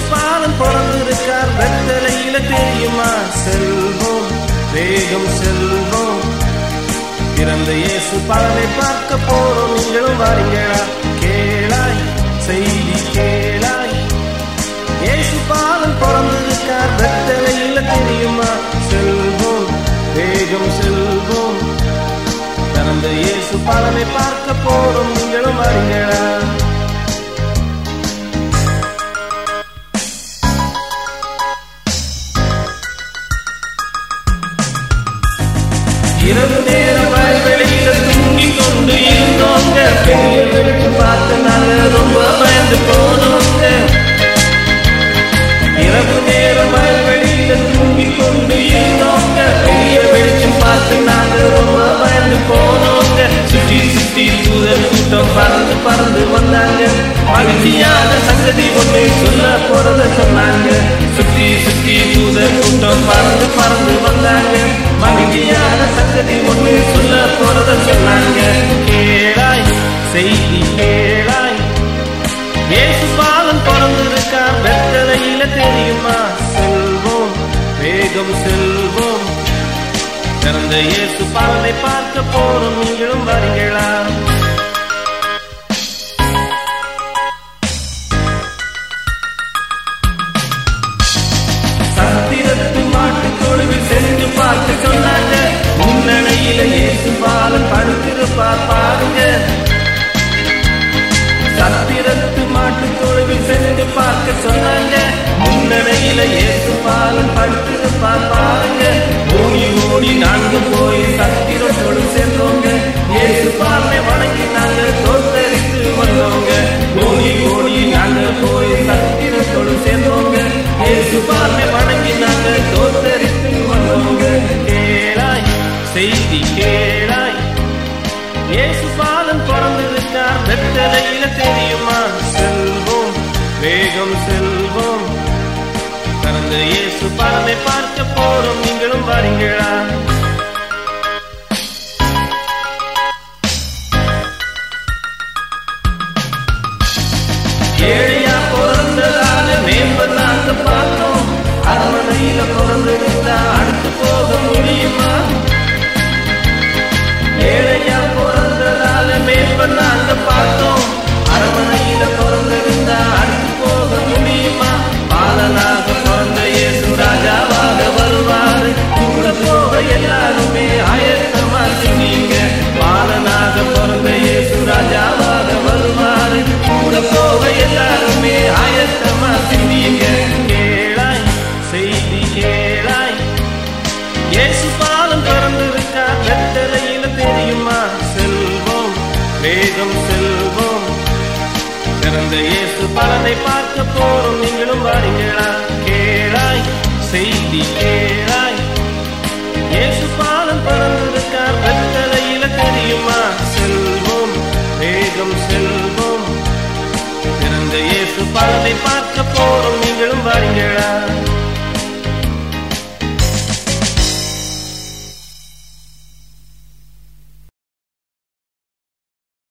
பாலன் பிறந்திருக்கார் வெத்தலையில தெரியுமா செல்வோம் வேகம் செல்வோம் பிறந்த இயேசு பாலனை பார்க்க போறோம் நீங்களும் வாரீங்களா கேளாய் செய்தி கேளாய் இயேசு பாலன் பிறந்திருக்கார் வெத்தலையில தெரியுமா செல்வோம் வேகம் செல்வோம் பிறந்த இயேசு பாலனை பார்க்க போறோம் நீங்களும் வாரீங்களா இரவு நேரம் வெளியில தூங்கி கொண்டு இருந்தோங்க பெரிய வெளிச்சம் பார்த்து நாங்க ரொம்ப பயந்து போனோங்க இரவு நேரம் வெளியில தூங்கி கொண்டு இருந்தோங்க பெரிய வெளிச்சம் பார்த்து நாங்க ரொம்ப பயந்து போனோங்க சுற்றி சுற்றி தூதர் கூட்டம் பறந்து பறந்து வந்தாங்க மகிழ்ச்சியான சங்கதி ஒன்று சொல்ல போறத சொன்னாங்க சுற்றி சுற்றி தூதர் கூட்டம் பறந்து பறந்து வந்தாங்க மகிழ்ச்சியான சங்கதி ஒன்று சொல்ல போறத சொன்னாங்க கேளாய் செய்தி கேளாய் இயேசு பாலன் பிறந்திருக்கார் வெத்தலையில தெரியுமா செல்வோம் வேகம் செல்வோம் பிறந்த இயேசு பாலனை பார்க்க போறோம் நீங்களும் வரீங்களா சத்திரத்து மாட்டு தொழுவில் சென்று பார்க்க சொன்னாங்க முன்னணியில இயேசு பாலன் படுத்திருப்பார் பாருங்க சத்திரத்து மாட்டு தொழுவில் சென்று பார்க்க சொன்னாங்க முன்னணியில இயேசு பாலன் படுத்திருப்பார் பாருங்க ஓடி ஓடி நான்கு போய் சத்திரம் தொழு சென்றோங்க இயேசு பாலனை வணங்கி நாங்க தோத்தரித்து வந்தோங்க ஓடி ஓடி நாங்க போய் சத்திரம் தொழு சென்றோங்க இயேசு பாலனை வணங்கி நாங்க தோத்தரித்து வந்தோங்க கேளாய் செய்தி கேளாய் இயேசு பாலன் பிறந்திருக்கார் வெத்தலையில தெரியுமா செல்வோம் வேகம் செல்வோம் பிறந்த இயேசு பாலனை பார்க்க போறோம் நீங்களும் வரீங்களா ஏழையா பிறந்ததால மேம்பர் நாங்க பார்த்தோம் அரண்மனையில பிறந்திருந்தா அடுத்து போக முடியுமா ஏழையா பிறந்ததால மேம்பர் நாங்க பார்த்தோம் அரண்மனையில பிறந்திருந்தா அடுத்து போக முடியுமா பாலனாக பிறந்த இயேசு ராஜாவாக வருவாரு கூட போக எல்லாருமே ஆயத்தமா சொன்னீங்க பாலனாக பிறந்த இயேசு ராஜாவாக வருவாரு கூட போக எல்லாருமே ஆயத்தமா சொன்னீங்க கேளாய் செய்தி கேளாய் இயேசு பாலம் பிறந்திருக்கார் வெத்தலையில தெரியுமா செல்வோம் வேகம் செல்வோம் பிறந்த இயேசு பலனை பார்க்க போறோம் நீங்களும் வாரீங்களா கேளாய் செய்தி கேளாய்